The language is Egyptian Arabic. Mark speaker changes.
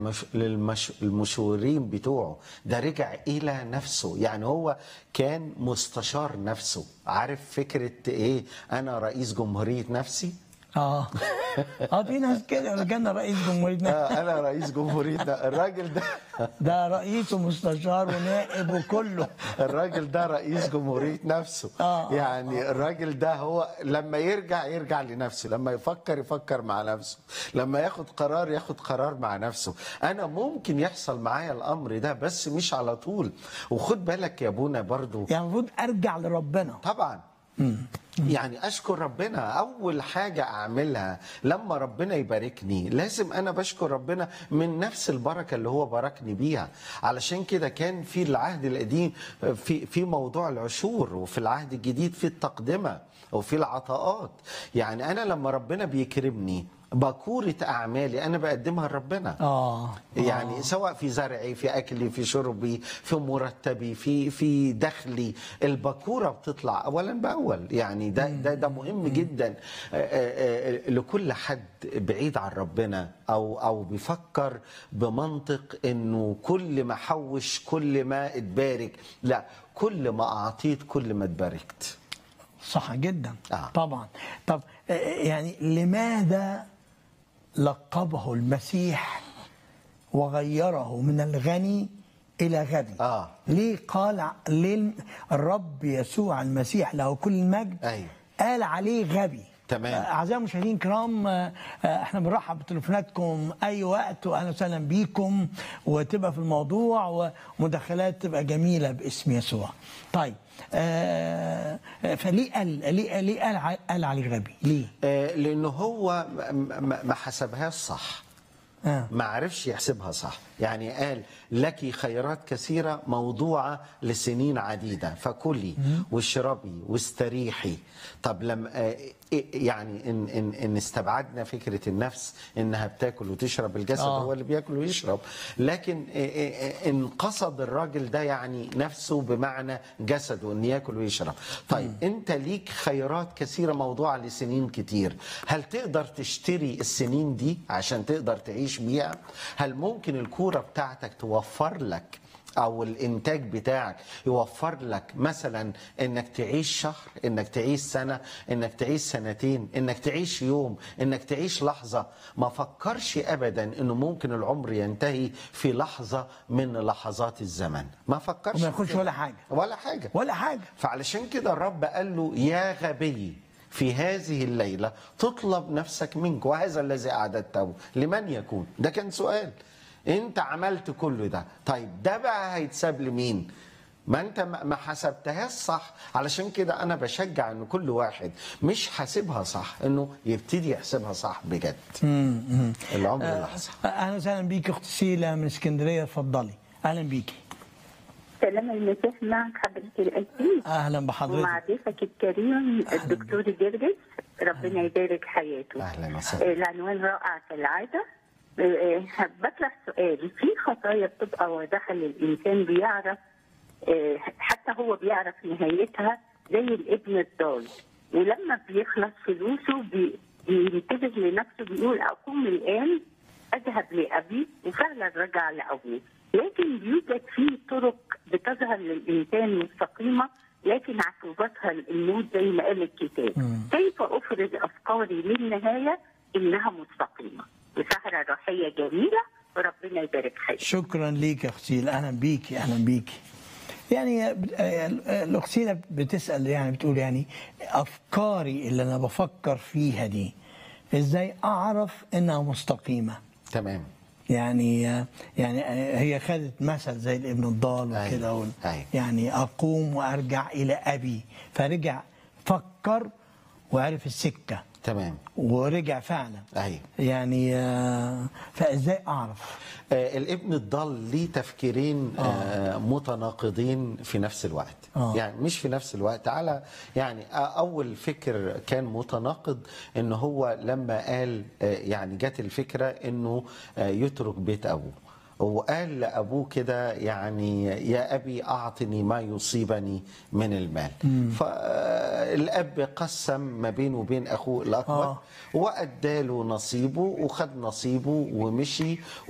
Speaker 1: مش للمش... المشورين بتوعه ده رجع الى نفسه يعني هو كان مستشار نفسه عارف فكره ايه انا رئيس جمهوريه نفسي
Speaker 2: اه اه في ناس كده كان رئيس جمهورية
Speaker 1: آه انا رئيس جمهوريه ده الراجل ده
Speaker 2: ده رئيس ومستشار ونائب وكله
Speaker 1: الراجل ده رئيس جمهورية نفسه
Speaker 2: آه.
Speaker 1: يعني الراجل ده هو لما يرجع يرجع لنفسه لما يفكر يفكر مع نفسه لما ياخد قرار ياخد قرار مع نفسه أنا ممكن يحصل معايا الأمر ده بس مش على طول وخد بالك يا ابونا برضو
Speaker 2: يعني المفروض ارجع لربنا
Speaker 1: طبعا يعني اشكر ربنا اول حاجه اعملها لما ربنا يباركني لازم انا بشكر ربنا من نفس البركه اللي هو باركني بيها علشان كده كان في العهد القديم في في موضوع العشور وفي العهد الجديد في التقدمه وفي العطاءات يعني انا لما ربنا بيكرمني بكورة أعمالي أنا بقدمها لربنا
Speaker 2: اه
Speaker 1: يعني سواء في زرعي في اكلي في شربي في مرتبي في في دخلي البكوره بتطلع اولا باول يعني ده ده ده مهم جدا آه، آه، آه، لكل حد بعيد عن ربنا او او بيفكر بمنطق انه كل ما حوش كل ما اتبارك لا كل ما اعطيت كل ما اتباركت
Speaker 2: صح جدا
Speaker 1: آه.
Speaker 2: طبعا طب آه، يعني لماذا لقبه المسيح وغيره من الغني الى غبي
Speaker 1: آه.
Speaker 2: ليه قال ليه الرب يسوع المسيح له كل المجد
Speaker 1: أيوه.
Speaker 2: قال عليه غبي
Speaker 1: تمام.
Speaker 2: آه، اعزائي المشاهدين الكرام آه، آه، احنا بنرحب بتليفوناتكم اي وقت واهلا وسهلا بيكم وتبقى في الموضوع ومداخلات تبقى جميله باسم يسوع. طيب آه آه، فليه قال ليه ليه قال ع- قال عليه غبي؟ ليه؟
Speaker 1: آه، لانه هو م- م- ما حسبهاش صح
Speaker 2: آه.
Speaker 1: ما عرفش يحسبها صح يعني قال لك خيرات كثيرة موضوعة لسنين عديدة فكلي واشربي واستريحي طب لما آه، إيه- يعني إن, إن, إن استبعدنا فكرة النفس إنها بتاكل وتشرب الجسد
Speaker 2: آه.
Speaker 1: هو اللي بياكل ويشرب لكن إيه- إيه- إن قصد الراجل ده يعني نفسه بمعنى جسده إن ياكل ويشرب طيب أنت ليك خيرات كثيرة موضوعة لسنين كتير هل تقدر تشتري السنين دي عشان تقدر تعيش بيها هل ممكن الكورة بتاعتك توفر لك او الانتاج بتاعك يوفر لك مثلا انك تعيش شهر انك تعيش سنه انك تعيش سنتين انك تعيش يوم انك تعيش لحظه ما فكرش ابدا انه ممكن العمر ينتهي في لحظه من لحظات الزمن ما فكرش
Speaker 2: وما ياخدش
Speaker 1: كده.
Speaker 2: ولا حاجة.
Speaker 1: ولا حاجه
Speaker 2: ولا حاجه
Speaker 1: فعلشان كده الرب قال له يا غبي في هذه الليلة تطلب نفسك منك وهذا الذي أعددته لمن يكون ده كان سؤال انت عملت كل ده طيب ده بقى هيتساب لمين ما انت ما ما حسبتهاش صح علشان كده انا بشجع ان كل واحد مش حاسبها صح انه يبتدي يحسبها صح بجد العمر لحظه
Speaker 2: اهلا وسهلا بيك اخت سيلا من اسكندريه اتفضلي اهلا بيكي
Speaker 3: سلام المسيح معك حضرة الأسيس
Speaker 2: اهلا
Speaker 3: ومع
Speaker 2: بحضرتك
Speaker 3: ضيفك الكريم الدكتور جرجس ربنا يبارك حياته
Speaker 1: اهلا وسهلا
Speaker 3: العنوان رائع كالعادة آه، آه، بطرح سؤال في خطايا بتبقى واضحة للإنسان بيعرف آه، حتى هو بيعرف نهايتها زي الابن الضال ولما بيخلص فلوسه بي- بينتبه لنفسه بيقول أقوم الآن أذهب لأبي وفعلا رجع لأبوه لكن يوجد فيه طرق بتظهر للإنسان مستقيمة لكن عقوبتها الموت زي ما قال الكتاب كيف أفرض أفكاري للنهاية إنها مستقيمة وسهرة روحية جميلة وربنا يبارك حياتك
Speaker 2: شكرا ليك يا اخت سيلا اهلا بيكي اهلا بيكي يعني آه، آه، الاخت سيلا بتسال يعني بتقول يعني افكاري اللي انا بفكر فيها دي ازاي اعرف انها مستقيمه
Speaker 1: تمام
Speaker 2: يعني يعني هي خدت مثل زي الابن الضال
Speaker 1: أيوة،
Speaker 2: وكده وال-
Speaker 1: أيوة.
Speaker 2: يعني اقوم وارجع الى ابي فرجع فكر وعرف السكه
Speaker 1: تمام
Speaker 2: ورجع فعلا
Speaker 1: أيوة.
Speaker 2: يعني آه، فازاي اعرف
Speaker 1: آه، الابن الضال ليه تفكيرين آه. متناقضين في نفس الوقت
Speaker 2: آه.
Speaker 1: يعني مش في نفس الوقت على يعني آه، اول فكر كان متناقض ان هو لما قال آه، يعني جت الفكره انه آه، يترك بيت ابوه وقال لابوه كده يعني يا ابي اعطني ما يصيبني من المال فالاب قسم ما بينه وبين اخوه الاكبر
Speaker 2: آه.
Speaker 1: واداله نصيبه وخد نصيبه ومشي